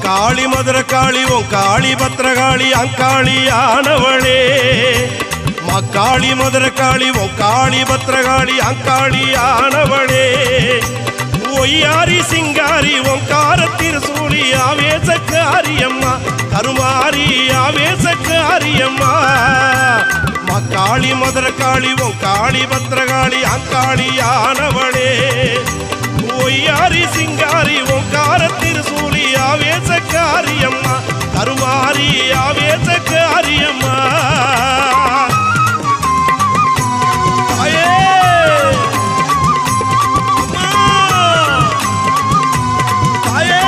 காளி மதுர காளி உன் காளி பத்திரகாளி அங்காளி ஆனவளே மக்காளி மதுர காளி உன் காளி பத்திரகாளி அங்காளி ஆனவளே ஒய்யாரி சிங்காரி உன் காரத்திரு சூழி ஆவேசக்காரி அம்மா கருமாரி ஆவேசக்காரி அம்மா மக்காளி மதுர காளி உன் காளி பத்திரகாளி அங்காளி ஆனவளே ஒய்யாரி சிங்காரி ஓங்கார திருசூலி ஆவேசக்காரி அம்மா கருமாரி ஆவேசக்காரி அம்மா தாயே! அம்மா! தாயே!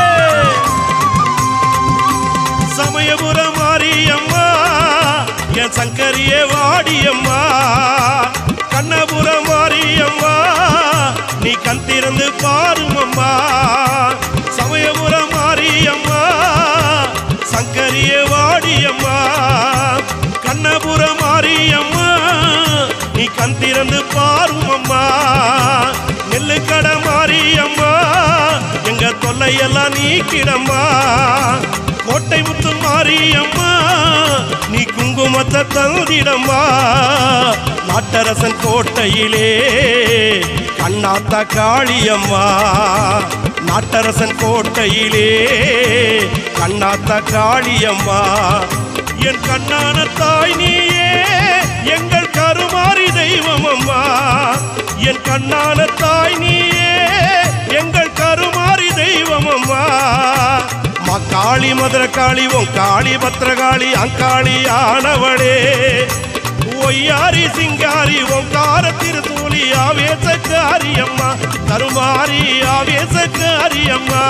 சமயபுரம் மாரியம்மா என் சங்கரியே வாடியம்மா கண்ணபுரம் மாரியம்மா நீ கண் திறந்து பாருமம்மா சமயபுரம் மாரியம்மா சங்கரியே வாடியம்மா கண்ணபுரம் மாரியம்மா நீ கண் திறந்து பாருமம்மா நெல்லுக்கட மாரியம்மா எங்க தொல்லையெல்லாம் நீக்கிடம்மா கோட்டை முத்து மாரியம்மா நீ குங்குமத்தை தந்திடம்மா நாட்டரசன் கோட்டையிலே கண்ணாத்தா காளியம்மா நாட்டரசன் கோட்டையிலே கண்ணாத்தா காளியம்மா என் கண்ணான தாய் நீயே எங்கள் கருமாறி தெய்வம் அம்மா என் கண்ணான தாய் நீயே எங்கள் கருமாறி தெய்வம் அம்மா மா காளி மதுர காளி உன் காளி பத்திரகாளி அங்காளி ஆனவளே ஒய்யாரி சிங்காரி ஓங்கார திருத்தூலி ஆவேசக்காரி அம்மா கருமாரி ஆவேசக்காரி அம்மா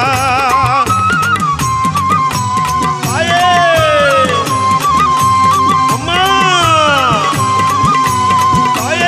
தாயே! அம்மா! தாயே!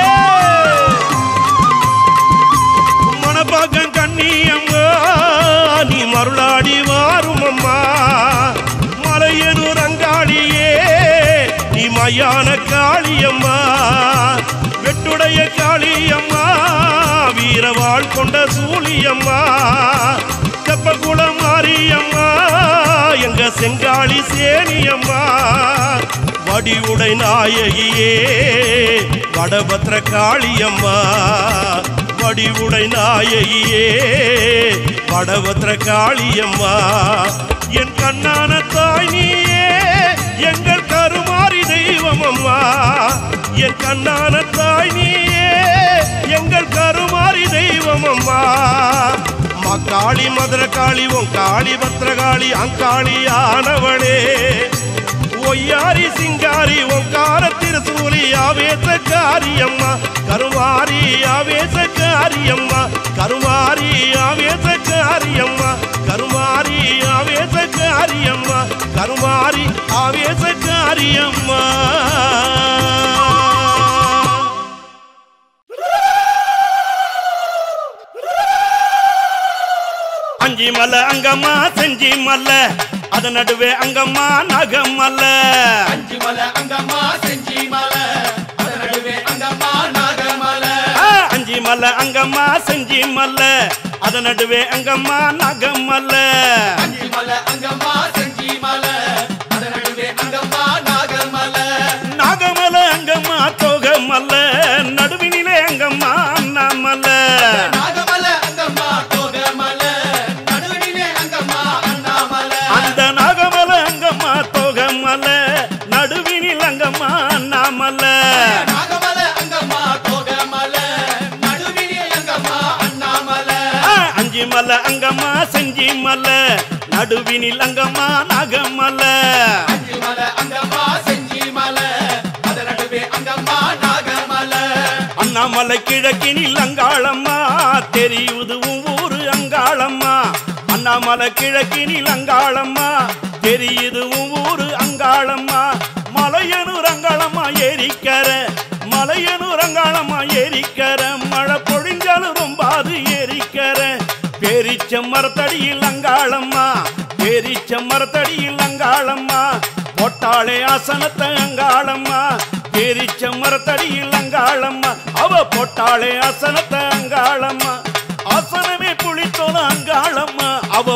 மணப்பாக்கம் கண்ணி அம்மா நீ மருளாடி வாரும் அம்மா மலையனூர் அங்காளியே நீ மையான காளியம்மா வெட்டுடைய காளியம்மா வீரவாள் கொண்ட சூழியம்மா தெப்பகுளம் மாரியம்மா எங்க செங்காளி சேனியம்மா வடிவுடை நாயகியே வடபத்ர காளியம்மா வடிவுடை நாயகியே வடபத்ர காளியம்மா என் கண்ணான தாய் நீயே எங்கள் கருமாறி தெய்வம் அம்மா என் கண்ணான தாய் நீயே எங்கள் கருமாறி தெய்வம் அம்மா மா காளி மதுர காளி உன் காளி பத்திரகாளி அங்காளி ஆனவளே ஒய்யாரி சிங்காரி ஓங்கார திருசூலி ஆவேசக்காரி அம்மா கருமாரி ஆவேசக்காரி அம்மா கருமாரி ஆவேசக்காரி அம்மா கருமாரி ஆவேசக்காரி அம்மா கருமாரி ஆவேசக்காரி அம்மா அஞ்சி மலை அங்கம்மா செஞ்சி மலை அது நடுவே அங்கம்மா நகமல்ல அஞ்சு மலை அங்கம்மா செஞ்சி மலை அது நடுவே அங்கம்மா நாகமலை ஆ, அஞ்சி மலை அங்கம்மா செஞ்சி மலை அது நடுவே அங்கம்மா நகமல்ல அஞ்சு மலை அங்கம்மா செஞ்சி மலை அது நடுவே அங்கம்மா நாகமலை நாகமல அங்கம்மா தோகமல்ல நடுவினிலே அங்கம்மா அண்ணாமல்ல நாகமலை அங்கம்மா தோகமலை நடுவினிலே அங்கம்மா அண்ணாமலை அந்த நாகமல அங்கம்மா தோகமல்ல நடுவினில் அங்கம்மா அண்ணாமல்ல நாகமலை அங்கம்மா தோகமலை நடுவினிலே அங்கம்மா அண்ணாமலை ஆ, அஞ்சி மலை அங்கம்மா செஞ்சி மலை நடுவினில் அங்கம்மா நகமல்ல அஞ்சு மலை அங்கம்மா செஞ்சி மலை அது நடுவே அங்கம்மா நாகமலை அண்ணாமலை கிழக்கினில் அங்காளம்மா தெரியுது உன் ஊரு அங்காளம்மா அண்ணாமலை கிழக்கினில் அங்காளம்மா தெரியுது உன் ஊரு அங்காளம்மா மலையனூர் அங்காளம்மா ஏரிக்கர மலையனூர் அங்காளம்மா ஏரிக்கர மழை பொழிஞ்சாலும் ரொம்ப அது ஏரிக்கர பேரிச்ச மரத்தடியில் அங்காளம்மா பேரிச்ச மரத்தடியில் அங்காளம்மா போட்டாளே ஆசனத்தை அங்காளம்மா பேரிச்ச மரத்தடியில் அங்காளம்மா அவ போட்டாளே ஆசனத்தை அங்காளம்மா ஆசனமே புளித்தோல அங்காளம்மா அவ போத்தி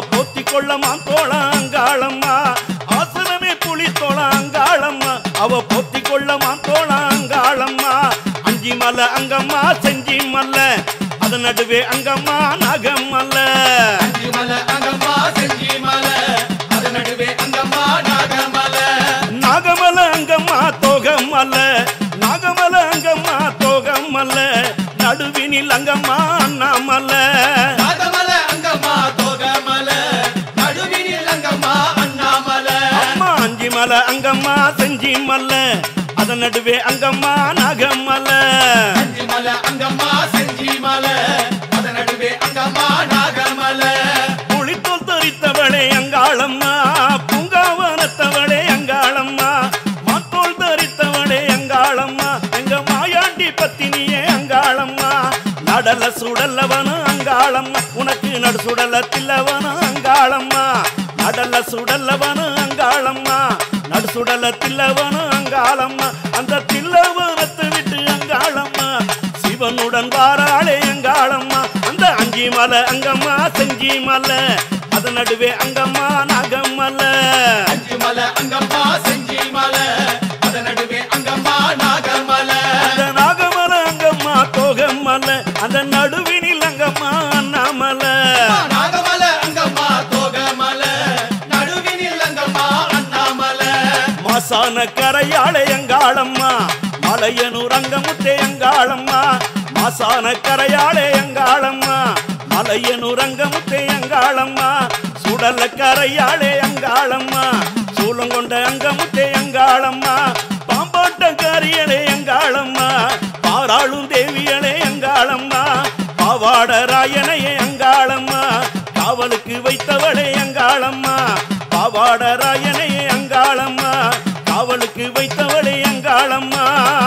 கொள்ளமா தோளாங்காளம்மா ஆசனமே புலி தோளாங்காளம்மா அவ பொத்தி கொள்ளமா தோளாங்காளம்மா அஞ்சி மலை அங்கம்மா செஞ்சி மல்ல அது நடுவே அங்கம்மா நாகமல்ல அஞ்சிமலை அங்கம்மா செஞ்சிமலை அது நடுவே அங்கம்மா நாகமலை நாகமல அங்கம்மா தோகமல்ல நாகமல அங்கம்மா தோகமல்ல நடுவினில் அங்கம்மா அண்ணாமல்ல நாகமலை அங்கம்மா தோகமலை நடுவினில் அங்கம்மா அண்ணாமலை அம்மா அஞ்சி மலை அங்கம்மா செஞ்சி மல்ல அதன் நடுவே அங்கம்மா நாகமல்ல அஞ்சிமலை அங்கம்மா செஞ்சிமலை அது நடுவே அங்கம்மா நாகமலை புளித்தோல் தரித்தவளே அங்காளம்மா பூங்காவனத்தவளே அங்காளம்மா மாத்தோல் தரித்தவளே அங்காளம்மா எங்க மாயாண்டி பத்தினியே அங்காளம்மா நடல சுடல்லவன அங்காளம்மா உனக்கு நடு சுடல தில்லவன அங்காளம்மா நடல சுடல்லவன அங்காளம்மா நடு சுடல தில்லவன அங்காளம்மா அந்த தில்லவனத்தை விட்டு அங்காளம்மா சிவனுடன் வாராளே அங்காளம்மா அந்த அஞ்சி மலை அங்கம்மா செஞ்சி மலை அது நடுவே அங்கம்மா நாகம்மல்ல அஞ்சிமலை அங்கம்மா செஞ்சிமலை அது நடுவே அங்கம்மா நாகமலை அந்த நாகமல அங்கம்மா தோகம்மல்ல அந்த நடுவினில் அங்கம்மா அண்ணாமல நாகமலை அங்கம்மா தோகமலை நடுவினில் அங்கம்மா அண்ணாமலை மாசான கரையாளே அங்காளம்மா மலையனூர் அங்கமுத்தே அங்காளம்மா மாசான கரையாளே அங்காளம்மா மலையனூர் அங்கமுத்தே அங்காளம்மா சுடல கரையாளே அங்காளம்மா சூளங்கொண்ட அங்கமுத்தே அங்காளம்மா பாம்பாட்ட கரியளே அங்காளம்மா பாராளும் தேவியளே அங்காளம்மா பாவாட ராயனையே அங்காளம்மா காவலுக்கு வைத்தவளே அங்காளம்மா பாவாட ராயனையே அங்காளம்மா காவலுக்கு வைத்தவளே அங்காளம்மா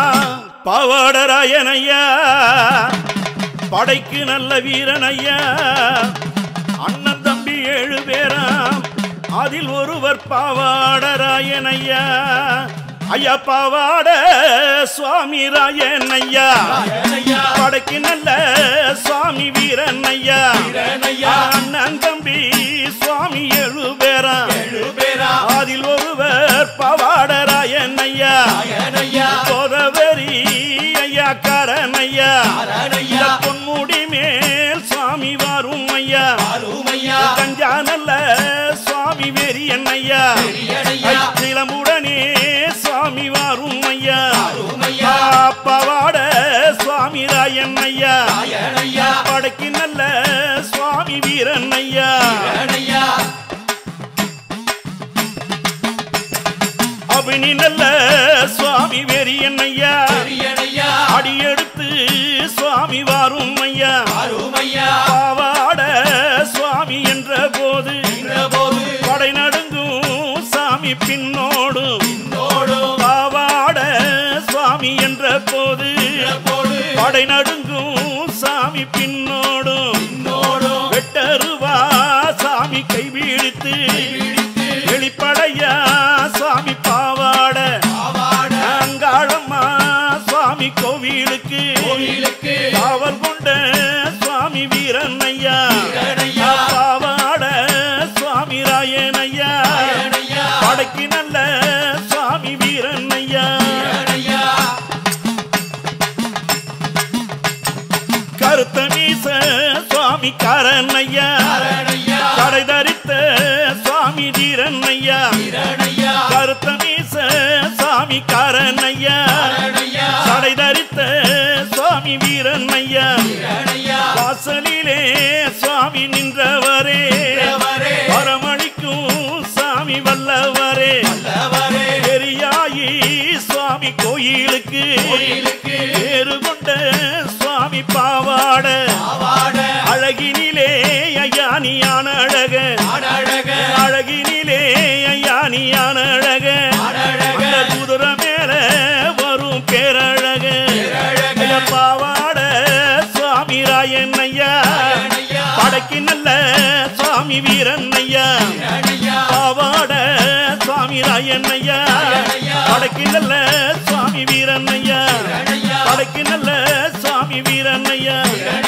பாவாட ராயனையா படைக்கு நல்ல வீரனையா அண்ணன் தம்பி ஏழு பேராம் அதில் ஒருவர் பாவாட ராயனையா ஐயா பாவாட சுவாமி ராயனையா ராயனையா படைக்கு நல்ல சுவாமி வீரன் ஐயா வீரனையா. அண்ணன் தம்பி சுவாமி எழு பேரா ஏழு பேரா அதில் ஒருவர் பவாடராயன் ஐயா ராயனையா கோதவரி ஐயா கரண் ஐயா அரணனையா இந்த பொன்முடி மேல் சுவாமி வரும் ஐயா அருமையா கஞ்சா நல்ல சுவாமி வெறியன் ஐயா பெரியனையா சிலம்புடனே சுவாமி வரும் ஐயா அருமையா பவாட சுவாமி ராயன் ஐயா ராயனையா படைக்கு நல்ல சுவாமி வீரன் ஐயா அரணனையா அபினி நல்ல சுவாமி வெறியன் ஐயா பெரியனையா அடியெடுத்து சுவாமி வாரும் ஐயா அருமையா பாவாட சுவாமி என்ற போது இன்றபோது படை நடுங்கும் சாமி பின்னோடும் நோடும் பாவாட சுவாமி என்ற போது இன்றபோது படை நடுங்கும் சாமி பின்னோடும் நோடும் வெட்டருவா சாமி கைவிழித்து பிடித்து வெளிப்படையா சாமி பாவாட ஆவாட அங்காளம்மா சுவாமி கோவிலுக்கு கோயிலுக்கு காவல் கொண்ட சுவாமி வீரன் ஐயா வீரனையா. பாவாட சுவாமி ராயன் ஐயா ராயனையா. படைக்கு நல்ல சுவாமி வீரன் ஐயா அரணனையா கருத்த மீச சுவாமி காரன் ஐயா அரணனையா கடை தரித்த சுவாமி தீரன் ஐயா அரணனையா கருத்த மீச சாமி காரன் ஐயா அரணனையா கடை தரித்த சுவாமி வீரன் ஐயா அரணனையா வாசலிலே சுவாமி நின்றவரே தேவரே வரமணிக்கும் சாமி வல்லவரே அல்லவரே பெரியாயி சுவாமி கோயிலுக்கு கோயிலுக்கு பேரு கொண்ட சுவாமி பாவாட ஆவாட அழகினிலே ஐயானியான அழக ஆடழக அழகினிலே ஐயானியான அழக ஆடழக அந்த குதிரை மேல வரும் பேரழக பேரழக. ஐயா, பாவாட சுவாமி ராயன் ஐயா அரணனையா படைக்கு நல்ல சுவாமி வீரன் ஐயா அரணனையா பாவாட சுவாமி ராயன் ஐயா ஐயா. படைக்கு நல்ல சுவாமி வீரன் ஐயா அரணனையா படைக்கு நல்ல சுவாமி வீரன் ஐயா